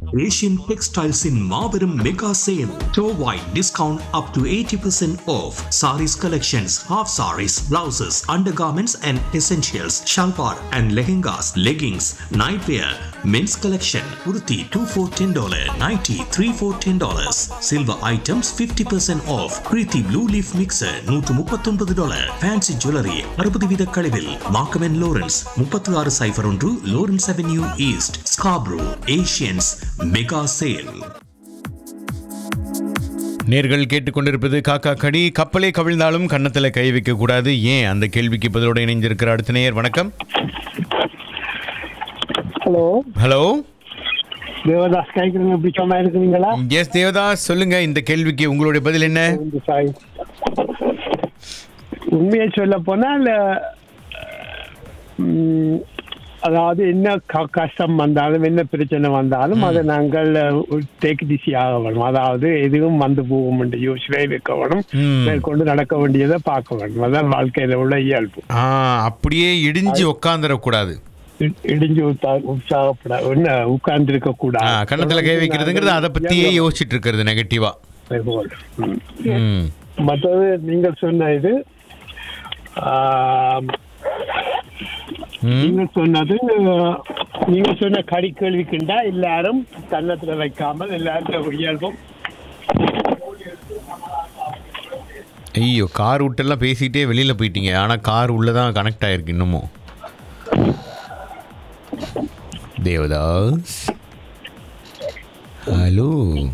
Asian Textiles in Marverum Mega Sale. Store-wide discount up to 80% off. Saris collections, half saris, blouses, undergarments and essentials, shalwar and lehengas, leggings, nightwear, men's collection, kurti 2 for $10, nighty 3 for $10. Silver items 50% off. Preeti Blue Leaf Mixer 139 dollar. Fancy Jewelry 60 வீத கழிவில். Markham and Lawrence 36 சைஃபர் ஒன்று Lawrence Avenue East, Scarborough, Asians Mega Sale. நேர்கள் கேட்டுக்கொண்டிருப்பது காக்கா கடி கப்பலே கவிழ்ந்தாலும் கன்னத்தில் கை வைக்க கூடாது ஏன் அந்த கேள்விக்கு பதிலோடு இணைந்திருக்கிற அடுத்த நேயர் வணக்கம் ஹலோ ஹலோ தேவதாஸ் கேட்குறீங்க எப்படி சும்மா இருக்கிறீங்களா எஸ் தேவதாஸ் சொல்லுங்க இந்த கேள்விக்கு உங்களுடைய பதில் என்ன இந்த சாய் உண்மையை சொல்ல போனால் ம், அதாவது என்ன க- கஷ்டம் வந்தாலும் என்ன பிரச்சனை வந்தாலும் அதை நாங்கள் டேக் டிசி ஆக வேணும் அதாவது எதுவும் வந்து போகும் என்று யோசனை இருக்க வேணும் ம். மேற்கொண்டு நடக்க வேண்டியதை பார்க்க வேண்டும் அதான் வாழ்க்கையில உள்ள இயல்பு ஆ அப்படியே இடிஞ்சு உட்காந்துடக்கூடாது இ- இடிஞ்சு உத்தா- உற்சாகப்பட என்ன உட்கார்ந்து இருக்க ஆ, கூடாது கன்னத்துல கை வைக்கிறதுங்கிறது அதை பத்தியே யோசிச்சுட்டு இருக்கிறது நெகட்டிவா ம். ம் மற்றது நீங்கள் சொன்ன இது ஆம், ம் நீங்க சொன்னது நீங்க சொன்ன கடி கேள்விக்குண்டா எல்லாரும் கன்னத்துல வைக்காமல் எல்லாரும் இயல்பும் ஐயோ கார் விட்டெல்லாம் பேசிக்கிட்டே வெளியில் போயிட்டீங்க ஆனால் கார் உள்ளே தான் கனெக்ட் ஆகிருக்கு இன்னமும் தேவதாஸ் ஹலோ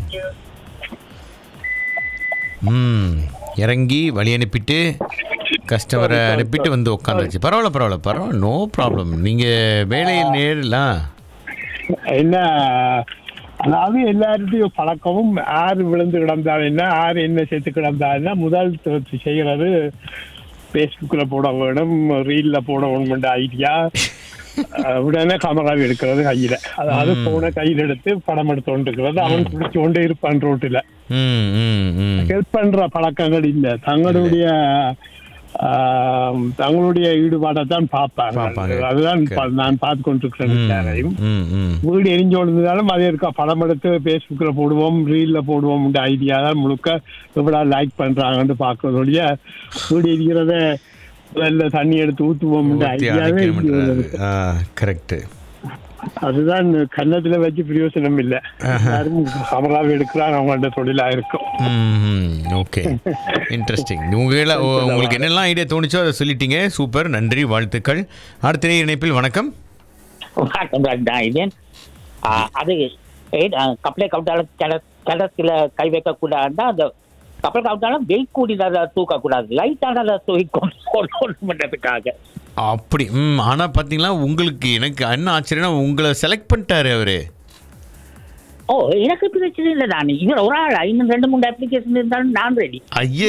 ம் இறங்கி வழி அனுப்பிட்டு கஸ்டமரை அனுப்பிட்டு வந்து உட்காந்துச்சு பரவாயில்ல பரவாயில்ல பரவாயில்ல நோ ப்ராப்ளம் நீங்கள் வேலையில் நேரலாம் என்ன அதாவது எல்லாருடையும் பழக்கமும் ஆறு விழுந்து கிடந்தால் என்ன ஆறு என்ன சேர்த்து கிடந்தால் என்ன முதல் த- செய்கிறது ஃபேஸ்புக்கில் போட வேணும் ரீலில் போட வேணும் ஐடியா உடனே கேமரா எடுக்கிறது கையில அதாவது போனை கையில் எடுத்து படம் எடுத்து கொண்டு இருக்கிறது அவன் பிடிச்சு கொண்டே இருப்பான் ரோட்டில் ம் ம் ம் ஹெல்ப் பண்ற பழக்கங்கள் இல்ல தங்களுடைய ஆம், தங்களுடைய ஈடுபாடை தான் பார்ப்பாங்க. பார்ப்பாங்க அதுதான் பா- நான் பார்த்து கொண்டிருக்கிறேன் எல்லாரையும் ம் ம் வீடு எரிஞ்சு கொண்டிருந்தாலும் அதே இருக்கா படம் எடுத்து ஃபேஸ்புக்கில் போடுவோம் ரீல்ல போடுவோம் ஐடியா தான் முழுக்க எவ்வளவு லைக் பண்றாங்கன்னு பார்க்கறதோடைய வீடு எரிக்கிறத முதல்ல தண்ணி எடுத்து ஊற்றுவோம் ஊத்தி ஐடியாவே அணைக்கணும்ன்றது. ஆ கரெக்டு அதுதான் கன்னத்துல வச்சு பிரயோசனம் இல்லை எல்லாரும் கேமராவை எடுக்கிறான் அவங்கள்ட்ட தொழிலா இருக்கும் ஓகே இன்ட்ரெஸ்டிங் உங்களை உங்களுக்கு என்னெல்லாம் ஐடியா தோணுச்சோ அதை சொல்லிட்டீங்க சூப்பர் நன்றி வாழ்த்துக்கள் அடுத்த நேர இணைப்பில் வணக்கம் வணக்கம் நான் இதேன் அது ஏ- ஆ, கப்பலை கவுட்டாலும் கிட கிடத்துல கை வைக்கக்கூடாதுன்னா அந்த கப்பல் கவுட்டாலும் வெயிட் கூடினதை தூக்கக்கூடாது லைட்டானதை தூக்கி கொண்டு கொண்டு பண்ணுறதுக்காக அப்படி ம் ஆனால் பார்த்தீங்களா உங்களுக்கு எனக்கு என்ன ஆச்சரியம்னா உங்களை செலக்ட் பண்ணிட்டாரு அவரு ஓ எனக்கு பிரச்சனை இல்லை நான் இதில் ஒரு ஆள் இன்னும் ரெண்டு மூணு அப்ளிகேஷன் இருந்தாலும் நான் ரெடி ஐயே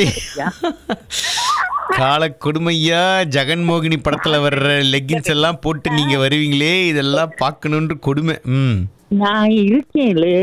கால கொடுமையா ஜெகன்மோகினி படத்துல வர்ற லெக்கின்ஸ் எல்லாம் போட்டு நீங்க வருவீங்களே இதெல்லாம் பார்க்கணுன்ற கொடுமை ம் நான் இருக்கேன்லே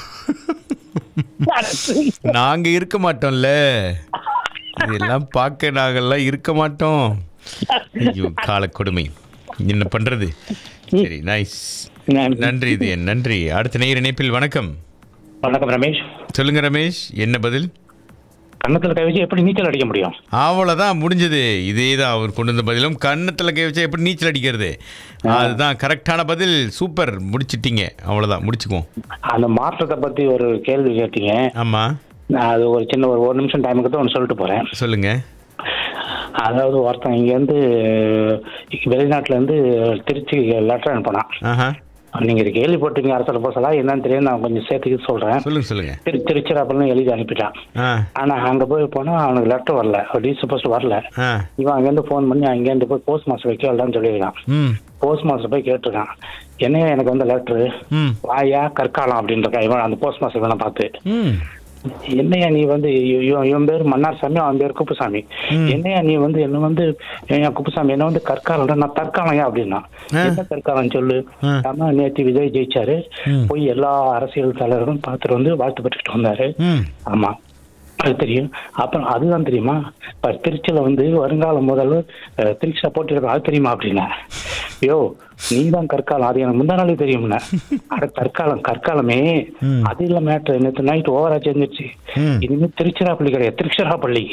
நாங்க இருக்க மாட்டோம்ல இதெல்லாம் பார்க்க நாங்கெல்லாம் இருக்க மாட்டோம் ஐயோ கால கொடுமை என்ன பண்றது சரி நைஸ் நன்றி இது நன்றி அடுத்த நேர் இணைப்பில் வணக்கம் வணக்கம் ரமேஷ் சொல்லுங்க ரமேஷ் என்ன பதில் கன்னத்தில் கை வச்சு எப்படி நீச்சல் அடிக்க முடியும் அவ்வளோதான் முடிஞ்சது இதே தான் அவர் கொண்டு வந்த பதிலும் கன்னத்தில் கை வச்சா எப்படி நீச்சல் அடிக்கிறது அதுதான் கரெக்டான பதில் சூப்பர் முடிச்சிட்டீங்க அவ்வளோதான் முடிச்சுக்குவோம் அந்த மாற்றத்தை பத்தி ஒரு கேள்வி கேட்டீங்க ஆமாம் நான் அது ஒரு சின்ன ஒரு ஒரு நிமிஷம் டைமுக்கு தான் ஒன்று சொல்லிட்டு போறேன் சொல்லுங்க அதாவது ஒருத்தன் இங்கேருந்து வெளிநாட்டுல இருந்து திருச்சி லெட்டர் அனுப்பினான் ஆஹா நீங்க இது கேள்விப்பட்டீங்க அரசல் போசலா என்னன்னு தெரியும் நான் கொஞ்சம் சேர்த்துக்கு சொல்றேன் சொல்லுங்க சொல்லுங்க திரு திருச்சிராப்பள்ளி எழுதி அனுப்பிட்டான் ஆ ஆனா அங்க போய் போனா அவனுக்கு லெட்டர் வரல டி சப்போஸ் வரல ஆ இவன் அங்கேருந்து ஃபோன் பண்ணி அங்கேருந்து போய் போஸ்ட் மாஸ்டர் வைக்க வரலான்னு சொல்லியிருக்கான் ம் போஸ்ட் மாஸ்டர் போய் கேட்டிருக்கான் என்னையா எனக்கு வந்த லெட்டரு ம் வாயா கற்காலம் அப்படின்ற இவன் அந்த போஸ்ட் மாஸ்டர் இவனை பார்த்து ம் என்னையா நீ வந்து இவ- இவன் இவன் பேர் மன்னார் சாமி அவன் பேர் குப்புசாமி என்னையா நீ வந்து என்ன வந்து ஏன் குப்புசாமி என்ன வந்து கற்காலம் நான் தற்காலம்யா அப்படின்னா ஆ. என்ன தற்காலம் சொல்லு ஆ. ஆமா நேத்து விஜய் ஜெயிச்சாரு ம். போய் எல்லா அரசியல் தலைவரும் பார்த்துட்டு வந்து வாழ்த்து பெற்றுக்கிட்டு வந்தாரு ம் ஆமா அது தெரியும் அப்புறம் அதுதான் தெரியுமா இப்ப திருச்சியில வந்து வருங்கால முதல்ல அஹ், திருச்சியில போட்டிருக்கோம் அது தெரியுமா அப்படின்னா யோ நீ தான் கற்காலம் அது எனக்கு முந்தா நாளே தெரியும்னா அட கற்காலம் கற்காலமே அது இல்ல மேட்ரு நேற்று நைட் ஓவரா செஞ்சிருச்சு ம். இனிமே திருச்சிராப்பள்ளி கிடையாது திருச்சிராப்பள்ளி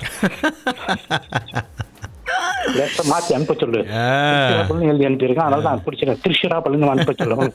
லேசா மாத்தி அனுப்ப சொல்லு ஆ. திருச்சிராப்பள்ளின்னு எழுதி அனுப்பியிருக்கேன் அதனால தான் பிடிச்சிருக்கேன் திருச்சிராப்பள்ளின்னு அனுப்ப சொல்லு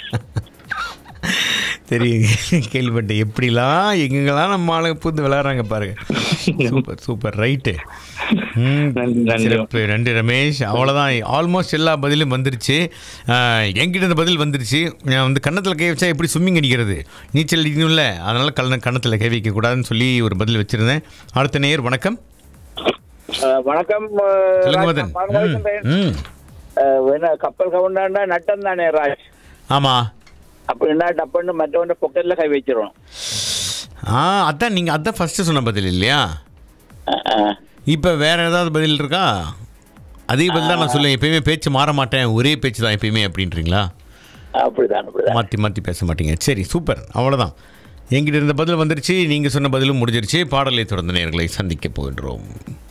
தெரியும் கேள்விப்பட்டேன் எப்படிலாம் எங்கெங்கெல்லாம் நம்ம ஆளுங்க பூந்து விளையாடுறாங்க பாருங்க சூப்பர் சூப்பர் ரைட்டு நன்றி, நன்றி. சிறப்பு நன்றி ரமேஷ் அவ்வளோதான் ஆல்மோஸ்ட் எல்லா பதிலும் வந்துருச்சு ஆஹ், என்கிட்ட இந்த பதில் வந்துருச்சு நான் வந்து கன்னத்தில் கை வச்சா எப்படி ஸ்விம்மிங் அடிக்கிறது நீச்சல் அடிக்கணும்ல அதனால கண்ண கன்னத்தில் கை வைக்க கூடாதுன்னு சொல்லி ஒரு பதில் வச்சிருந்தேன் அடுத்த நேயர் வணக்கம் வணக்கம் சொல்லுங்க மதன் ம், ம் என்ன கப்பல் கவுண்டாண்டா நட்டம் தானே ராஜ் ஆமாம் அப்படின்னா டப்புன்னு மற்றவன் பொக்கெட்ல கை வச்சிரும் ஆ அதான் நீங்கள் அதான் ஃபஸ்ட்டு சொன்ன பதில் இல்லையா இப்போ வேற ஏதாவது பதில் இருக்கா அதே பதில் தான் நான் சொல்லுவேன் எப்பயுமே பேச்சு மாற மாட்டேன் ஒரே பேச்சு தான் எப்பயுமே அப்படின்றீங்களா அப்படிதான் அப்படிதான் மாற்றி மாற்றி பேச மாட்டீங்க சரி சூப்பர் அவ்வளோதான் என்கிட்ட இருந்த பதில் வந்துருச்சு நீங்கள் சொன்ன பதிலும் முடிஞ்சிருச்சு பாடலை தொடர்ந்து நேர்களை சந்திக்க போகின்றோம்